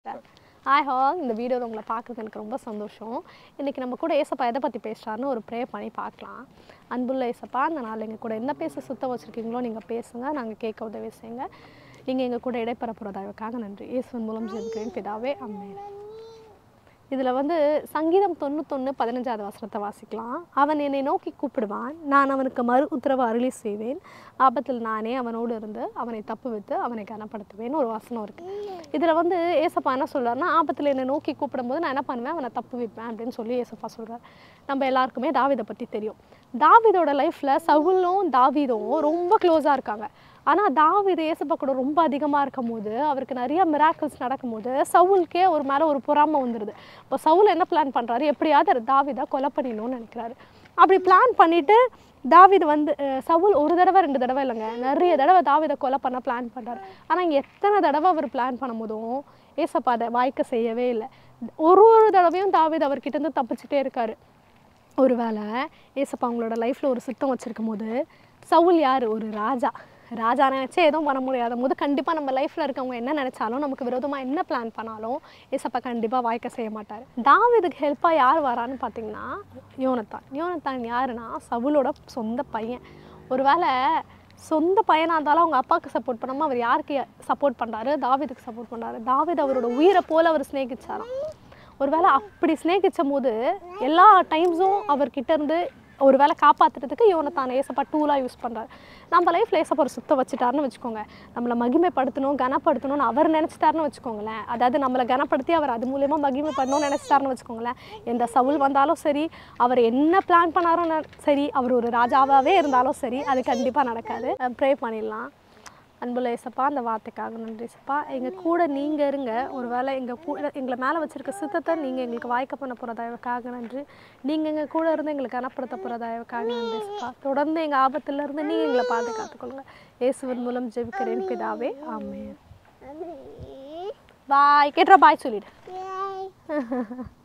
hi hall இந்த வீடியோவில் உங்களை பார்க்குறது எனக்கு ரொம்ப சந்தோஷம் இன்றைக்கி நம்ம கூட ஏசப்பா எதை பற்றி பேசுகிறாருன்னு ஒரு ப்ரே பண்ணி பார்க்கலாம் அன்புள்ள ஏசப்பா அந்த நாள் எங்கள் கூட என்ன பேச சுத்த வச்சுருக்கீங்களோ நீங்கள் பேசுங்க நாங்கள் கேட்க உதவி செய்யுங்க நீங்கள் எங்கள் கூட இடைப்பெற போகிறதாவுக்காக நன்றி இயேசுவின் மூலம் ஜெபிக்கிறேன் பிதாவே அம்மேன் இதில் வந்து சங்கீதம் தொண்ணூத்தொன்று பதினஞ்சாவது வசனத்தை வாசிக்கலாம் அவன் என்னை நோக்கி கூப்பிடுவான் நான் அவனுக்கு மறு உத்தரவு அருளி செய்வேன் ஆபத்தில் நானே அவனோடு இருந்து அவனை தப்புவித்து அவனை கனப்படுத்துவேன்னு ஒரு வசனம் இருக்குது இதில் வந்து ஏசப்பா என்ன சொல்றாருன்னா ஆபத்தில் என்னை நோக்கி கூப்பிடும்போது நான் என்ன பண்ணுவேன் அவனை தப்பு வைப்பேன் அப்படின்னு சொல்லி ஏசப்பா சொல்கிறார் நம்ம எல்லாருக்குமே தாவீதை பற்றி தெரியும் தாவீதோட லைஃப்பில் சவுலும் தாவீதும் ரொம்ப க்ளோஸாக இருக்காங்க ஆனால் தாவீது ஏசப்பா கூட ரொம்ப அதிகமாக இருக்கும் போது அவருக்கு நிறைய மிராக்கிள்ஸ் நடக்கும்போது சவுலுக்கே ஒரு மேலே ஒரு பொறாமை வந்துடுது இப்போ சவுல் என்ன பிளான் பண்ணுறாரு எப்படியாவது தாவீதை கொலை பண்ணிடணும்னு நினைக்கிறாரு அப்படி பிளான் பண்ணிட்டு தாவீது வந்து அஹ், சவுல் ஒரு தடவை ரெண்டு தடவை இல்லைங்க நிறைய தடவை தாவீதை கொலை பண்ண பிளான் பண்ணுறாரு ஆனால் எத்தனை தடவை அவர் பிளான் பண்ணும்போதும் ஏசப்பா அதை வாய்க்க செய்யவே இல்லை ஒரு ஒரு தடவையும் தாவீது அவர்கிட்ட இருந்து தப்பிச்சுட்டே இருக்காரு ஒருவேளை ஏசப்பா அவங்களோட லைஃப்பில் ஒரு சித்தம் வச்சுருக்கும் போது சவுல் யார் ஒரு ராஜா ராஜா நினச்சே எதுவும் பண்ண முடியாத போது கண்டிப்பாக நம்ம லைஃப்பில் இருக்கவங்க என்ன நினச்சாலும் நமக்கு விரோதமாக என்ன பிளான் பண்ணாலும் ஏசப்பா கண்டிப்பாக வாய்க்க செய்ய மாட்டார் தாவீதுக்கு ஹெல்ப்பாக யார் வரான்னு பார்த்தீங்கன்னா யோனத்தான் யோனத்தான் யாருன்னா சவுலோட சொந்த பையன் ஒருவேளை சொந்த பையனாக இருந்தாலும் அவங்க அப்பாவுக்கு சப்போர்ட் பண்ணாமல் அவர் யாருக்கு சப்போர்ட் பண்ணுறாரு தாவீதுக்கு சப்போர்ட் பண்ணுறாரு தாவீது அவரோட உயிரை போல் அவர் சிநேகிச்சாராம் ஒருவேளை அப்படி சிநேகிச்ச போது எல்லா டைம்ஸும் அவர்கிட்ட இருந்து ஒரு வேளை காப்பாற்றுறதுக்கு யோனத்தான் ஏசப்பா டூலாக யூஸ் பண்ணுறாரு நம்ம லைஃப்பில் ஏசப்பா ஒரு சுத்த வச்சுட்டாருன்னு வச்சுக்கோங்க நம்மளை மகிமைப்படுத்தணும் கனப்படுத்தணும்னு அவர் நினச்சிட்டாருன்னு வச்சுக்கோங்களேன் அதாவது நம்மளை கனப்படுத்தி அவர் அது மூலயமா மகிமைப்படணும்னு நினச்சிட்டாருன்னு வச்சுக்கோங்களேன் எந்த சவுல் வந்தாலும் சரி அவர் என்ன பிளான் பண்ணாலும் ந- சரி அவர் ஒரு ராஜாவாகவே இருந்தாலும் சரி அது கண்டிப்பாக நடக்காது ப்ரே பண்ணிடலாம் அன்புள்ள ஏசப்பா அந்த வார்த்தைக்காக நன்றி ஏசப்பா எங்கள் கூட நீங்கள் இருங்க ஒருவேளை எங்கள் கூட எங்களை மேலே வச்சிருக்க சித்தத்தை நீங்கள் எங்களுக்கு வாய்க்க பண்ண போகிறதாயவுக்காக நன்றி நீங்கள் எங்கள் கூட இருந்து எங்களுக்கு கனப்படுத்த போகிறதாயவுக்காக நன்றி ஏசப்பா தொடர்ந்து எங்கள் ஆபத்துல இருந்து நீங்கள் எங்களை பாதுகாத்துக்கொள்ளுங்க இயேசுவின் மூலம் ஜெபிக்கிறேன் பிதாவே ஆமென் பாய் கேட்டுறா பாய் சொல்லிடு